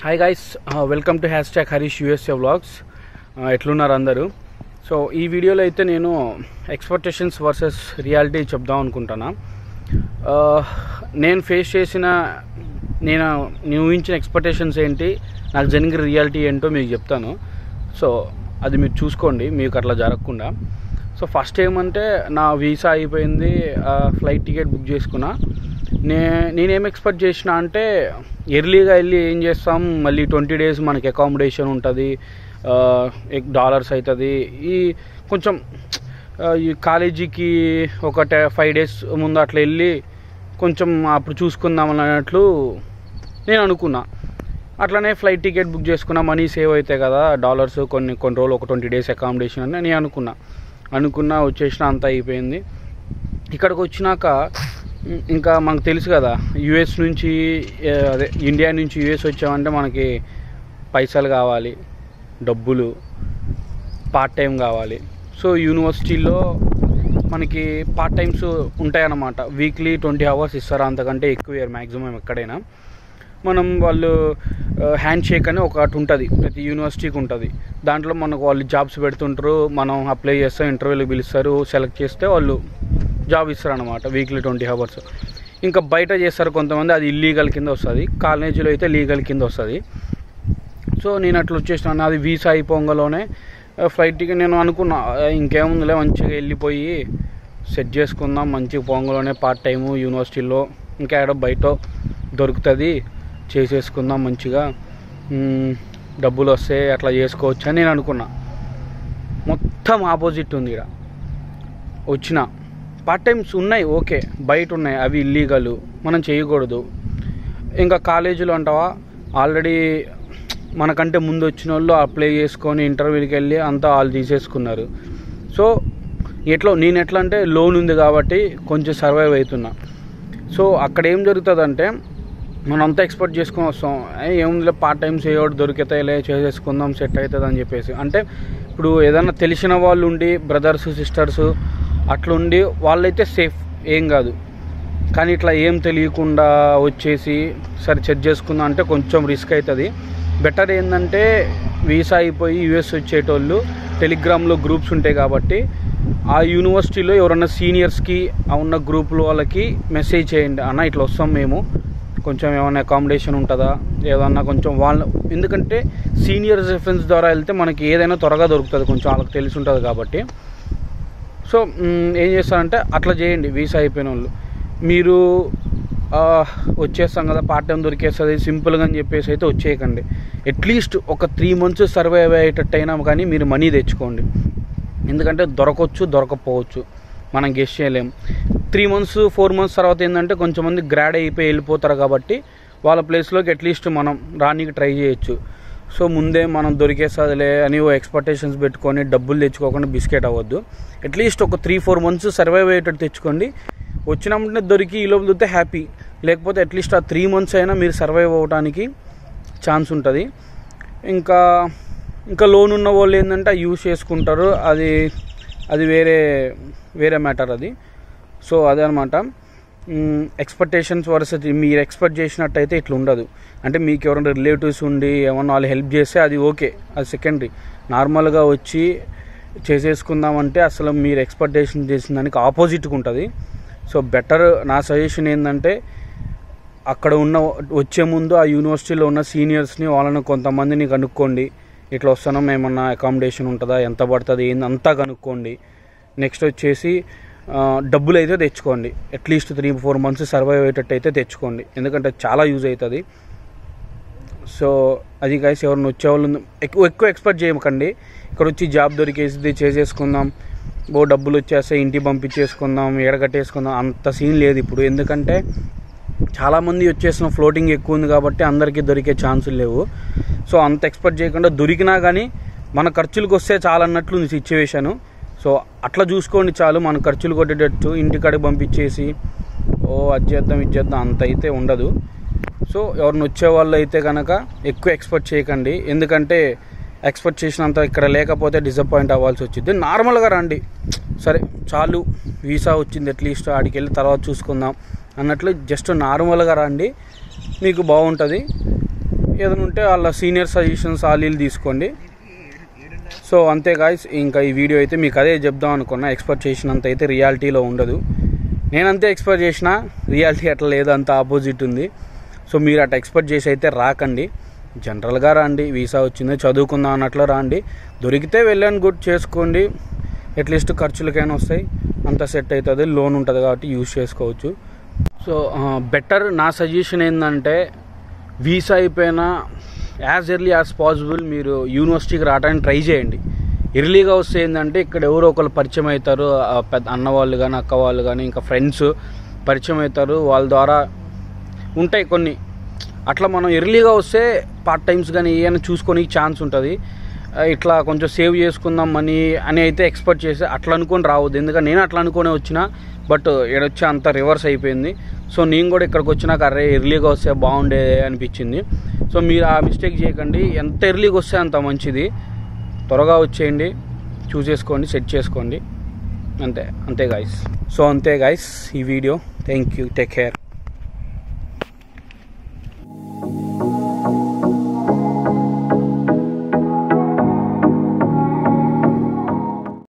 hi guys welcome to hashtag Harish USA vlogs ఎట్లున్నారు అందరూ so ఈ వీడియోలో అయితే నేను ఎక్స్పెక్టేషన్స్ వర్సెస్ రియాలిటీ చెప్దాం అనుకుంటున్నా Uh, నేను ఫేస్ చేసిన నేను నేను ఊహించిన ఎక్స్పెక్టేషన్స్ ఏంటి నాకు జరిగిన రియాలిటీ ఏంటో మీకు చెప్తాను సో అది మీరు చూసుకోండి మీకు అట్లా జరగకుండా సో ఫస్ట్ ఏమంటే నా వీసా అయిపోయింది ఫ్లైట్ టికెట్ బుక్ చేసుకున్నా నే నేనేం ఎక్స్పెక్ట్ చేసిన అంటే ఎర్లీగా వెళ్ళి ఏం చేస్తాం మళ్ళీ ట్వంటీ డేస్ మనకి అకామిడేషన్ ఉంటుంది డాలర్స్ అవుతుంది ఈ కొంచెం ఆ, ఈ కాలేజీకి ఒక ఫైవ్ డేస్ ముందు అట్లా వెళ్ళి కొంచెం అప్పుడు చూసుకుందాం అన్నట్లు నేను అనుకున్నా అట్లనే ఫ్లైట్ టికెట్ బుక్ చేసుకున్నా మనీ సేవ్ అవుతాయి కదా డాలర్స్ కొన్ని కొన్ని రోజులు ఒక ట్వంటీ డేస్ అకామిడేషన్ అని నేను అనుకున్నా అనుకున్నా వచ్చేసిన అంత అయిపోయింది ఇక్కడికి వచ్చినాక ఉమ్, ఇంకా మనకు తెలుసు కదా యుఎస్ నుంచి ఏ, అదే ఇండియా నుంచి యుఎస్ వచ్చామంటే మనకి పైసలు కావాలి డబ్బులు పార్ట్ టైం కావాలి సో యూనివర్సిటీలో మనకి పార్ట్ టైమ్స్ ఉంటాయన్నమాట వీక్లీ ట్వంటీ అవర్స్ ఇస్తారు అంతకంటే ఎక్కువ మ్యాక్సిమం ఎక్కడైనా మనం వాళ్ళు హ్యాండ్ షేక్ అని ఒకటి ఉంటుంది ప్రతి యూనివర్సిటీకి ఉంటుంది దాంట్లో మనకు వాళ్ళు జాబ్స్ పెడుతుంటారు మనం అప్లై చేస్తాం ఇంటర్వ్యూలకు పిలుస్తారు సెలెక్ట్ చేస్తే వాళ్ళు జాబ్ ఇస్తారు అనమాట వీక్లీ ట్వంటీ అవర్స్ ఇంకా బయట చేస్తారు కొంతమంది అది ఇల్లీగల్ కింద వస్తుంది కాలేజీలో అయితే లీగల్ కింద వస్తుంది సో నేను అట్లా వచ్చేసినాను అది వీసా అయిపోగానే ఫ్లైట్ టికెట్ నేను అనుకున్నా ఆ, ఇంకేముందిలే మంచిగా వెళ్ళిపోయి సెట్ చేసుకుందాం మంచిగా పొంగలోనే పార్ట్ టైము యూనివర్సిటీలో ఇంకా ఏడో బయట దొరుకుతుంది చేసేసుకుందాం మంచిగా మ్, డబ్బులు వస్తే అట్లా చేసుకోవచ్చు అని నేను అనుకున్నా మొత్తం ఆపోజిట్ ఉంది ఇక్కడ వచ్చిన పార్ట్ టైమ్స్ ఉన్నాయి ఓకే బయట ఉన్నాయి అవి ఇల్లీగల్ మనం చేయకూడదు ఇంకా కాలేజీలో అంటావా ఆల్రెడీ మనకంటే ముందు వచ్చిన వాళ్ళు అప్లై చేసుకొని ఇంటర్వ్యూకి వెళ్ళి అంతా వాళ్ళు తీసేసుకున్నారు సో ఎట్లా నేను ఎట్లా అంటే లోన్ ఉంది కాబట్టి కొంచెం సర్వైవ్ అవుతున్నా సో అక్కడ ఏం జరుగుతుందంటే మనం అంతా ఎక్స్పెక్ట్ చేసుకొని వస్తాం ఏ, ఏముందిలే పార్ట్ టైమ్స్ ఏ ఒకటి దొరికితాయిలే చేసేసుకుందాం సెట్ అవుతుంది అని చెప్పేసి అంటే ఇప్పుడు ఏదైనా తెలిసిన వాళ్ళు ఉండి బ్రదర్స్ సిస్టర్స్ అట్లుండి వాళ్ళైతే సేఫ్ ఏం కాదు కానీ ఇట్లా ఏం తెలియకుండా వచ్చేసి సరే చెక్ చేసుకుందాం అంటే కొంచెం రిస్క్ అవుతుంది బెటర్ ఏంటంటే వీసా అయిపోయి యూఎస్ వచ్చేటోళ్ళు టెలిగ్రామ్లో గ్రూప్స్ ఉంటాయి కాబట్టి ఆ యూనివర్సిటీలో ఎవరన్నా సీనియర్స్కి ఆ ఉన్న గ్రూపుల వాళ్ళకి మెసేజ్ చేయండి అన్న ఇట్లా వస్తాం మేము కొంచెం ఏమైనా అకామిడేషన్ ఉంటుందా ఏదన్నా కొంచెం వాళ్ళ ఎందుకంటే సీనియర్ రిఫరెన్స్ ద్వారా వెళ్తే మనకి ఏదైనా త్వరగా దొరుకుతుంది కొంచెం వాళ్ళకి తెలిసి ఉంటుంది కాబట్టి సో మ్, ఏం చేస్తారంటే అట్లా చేయండి వీసా అయిపోయిన వాళ్ళు మీరు ఆ, వచ్చేస్తాం కదా పార్ట్ టైం దొరికేస్తుంది సింపుల్గా అని చెప్పేసి అయితే వచ్చేయకండి అట్లీస్ట్ ఒక త్రీ మంత్స్ సర్వైవ్ అయ్యేటట్టు అయినా కానీ మీరు మనీ తెచ్చుకోండి ఎందుకంటే దొరకవచ్చు దొరకపోవచ్చు మనం గెస్ట్ చేయలేం త్రీ మంత్స్ ఫోర్ మంత్స్ తర్వాత ఏంటంటే కొంచెంమంది గ్రాడ్ అయిపోయి వెళ్ళిపోతారు కాబట్టి వాళ్ళ ప్లేస్లోకి అట్లీస్ట్ మనం రానికి ట్రై చేయొచ్చు సో ముందే మనం దొరికేస్తుందిలే అని ఓ ఎక్స్పెక్టేషన్స్ పెట్టుకొని డబ్బులు తెచ్చుకోకుండా బిస్కెట్ అవ్వద్దు అట్లీస్ట్ ఒక త్రీ ఫోర్ మంత్స్ సర్వైవ్ అయ్యేటట్టు తెచ్చుకోండి వచ్చినప్పుడే దొరికి ఈ లోపల దొరికితే హ్యాపీ లేకపోతే అట్లీస్ట్ ఆ త్రీ మంత్స్ అయినా మీరు సర్వైవ్ అవ్వడానికి ఛాన్స్ ఉంటుంది ఇంకా ఇంకా లోన్ ఉన్న వాళ్ళు ఏంటంటే యూస్ చేసుకుంటారు అది అది వేరే వేరే మ్యాటర్ అది సో అదే అనమాట ఎక్స్పెక్టేషన్స్ వర్సెస్ మీరు ఎక్స్పెక్ట్ చేసినట్టయితే ఇట్లా ఉండదు అంటే మీకు ఎవరైనా రిలేటివ్స్ ఉండి ఏమన్నా వాళ్ళు హెల్ప్ చేస్తే అది ఓకే అది సెకండరీ నార్మల్గా వచ్చి చేసేసుకుందామంటే అసలు మీరు ఎక్స్పెక్టేషన్ చేసిన దానికి ఆపోజిట్గా ఉంటుంది సో బెటర్ నా సజెషన్ ఏంటంటే అక్కడ ఉన్న వచ్చే ముందు ఆ యూనివర్సిటీలో ఉన్న సీనియర్స్ని వాళ్ళని కొంతమందిని కనుక్కోండి ఇట్లా వస్తున్నాం ఏమన్నా అకామిడేషన్ ఉంటుందా ఎంత పడుతుంది ఏంది అంతా కనుక్కోండి నెక్స్ట్ వచ్చేసి ఆ, డబ్బులు అయితే తెచ్చుకోండి at least three four months survive అయ్యేటట్టు అయితే తెచ్చుకోండి ఎందుకంటే చాలా యూజ్ అవుతుంది సో అది గైస్ ఎవరిని వచ్చేవాళ్ళు ఎక్కువ ఎక్కువ ఎక్స్పెక్ట్ చేయకండి ఇక్కడ వచ్చి జాబ్ దొరికేసి చేసేసుకుందాం ఓ డబ్బులు వచ్చేస్తే ఇంటికి పంపించేసుకుందాం ఎడగట్టేసుకుందాం అంత సీన్ లేదు ఇప్పుడు ఎందుకంటే చాలామంది వచ్చేసిన ఫ్లోటింగ్ ఎక్కువ ఉంది కాబట్టి అందరికీ దొరికే ఛాన్సులు లేవు సో అంత ఎక్స్పెక్ట్ చేయకుండా దొరికినా కానీ మన ఖర్చులకు వస్తే చాలన్నట్లు ఉంది సిచ్యువేషను సో అట్లా చూసుకోండి చాలు మన ఖర్చులు కొట్టేటట్టు ఇంటికాడికి పంపించేసి ఓ అది చేద్దాం ఇది చేద్దాం అంత అయితే ఉండదు సో ఎవరిని వచ్చే వాళ్ళు అయితే కనుక ఎక్కువ ఎక్స్పెక్ట్ చేయకండి ఎందుకంటే ఎక్స్పెక్ట్ చేసినంత ఇక్కడ లేకపోతే డిసప్పాయింట్ అవ్వాల్సి వచ్చింది నార్మల్గా రండి సరే చాలు వీసా వచ్చింది అట్లీస్ట్ ఆడికి వెళ్ళి తర్వాత చూసుకుందాం అన్నట్లు జస్ట్ నార్మల్గా రండి మీకు బాగుంటుంది ఏదైనా ఉంటే వాళ్ళ సీనియర్ సజెషన్స్ వాళ్ళు వీళ్ళు తీసుకోండి సో అంతే గాయస్ ఇంకా ఈ వీడియో అయితే మీకు అదే చెప్దాం అనుకున్నా ఎక్స్పెక్ట్ చేసినంత అయితే రియాలిటీలో ఉండదు నేనంతే ఎక్స్పెక్ట్ చేసిన రియాలిటీ అట్లా లేదు అంత ఆపోజిట్ ఉంది సో మీరు అట్లా ఎక్స్పెక్ట్ చేసి అయితే రాకండి జనరల్గా రండి వీసా వచ్చింది చదువుకుందాం అన్నట్లు రండి దొరికితే వెళ్ళండి గుడ్ చేసుకోండి అట్లీస్ట్ ఖర్చులకైనా వస్తాయి అంత సెట్ అవుతుంది లోన్ ఉంటుంది కాబట్టి యూజ్ చేసుకోవచ్చు సో బెటర్ నా సజెషన్ ఏంటంటే వీసా అయిపోయినా యాజ్ ఎర్లీ యాజ్ పాసిబుల్ మీరు యూనివర్సిటీకి రావడానికి ట్రై చేయండి ఎర్లీగా వస్తే ఏంటంటే ఇక్కడ ఎవరో ఒకరు పరిచయం అవుతారు ఆ పెద్ద అన్న వాళ్ళు కానీ అక్క వాళ్ళు కానీ ఇంకా ఫ్రెండ్స్ పరిచయం అవుతారు వాళ్ళ ద్వారా ఉంటాయి కొన్ని అట్లా మనం ఎర్లీగా వస్తే పార్ట్ టైమ్స్ కానీ ఏమైనా చూసుకొని ఛాన్స్ ఉంటుంది ఆ, ఇట్లా కొంచెం సేవ్ చేసుకుందాం మనీ అని అయితే ఎక్స్పెక్ట్ చేసి అట్లా అనుకొని రావద్దు ఎందుకంటే నేను అట్లా అనుకునే వచ్చిన బట్ ఈడొచ్చి అంత రివర్స్ అయిపోయింది సో నేను కూడా ఇక్కడికి వచ్చినాక అరే ఎర్లీగా వస్తే బాగుండే అనిపించింది సో మీరు ఆ మిస్టేక్ చేయకండి ఎంత ఎర్లీగా వస్తే అంత మంచిది త్వరగా వచ్చేయండి చూసేసుకోండి సెట్ చేసుకోండి అంతే అంతే గాయస్ సో అంతే గాయస్ ఈ video thank you take care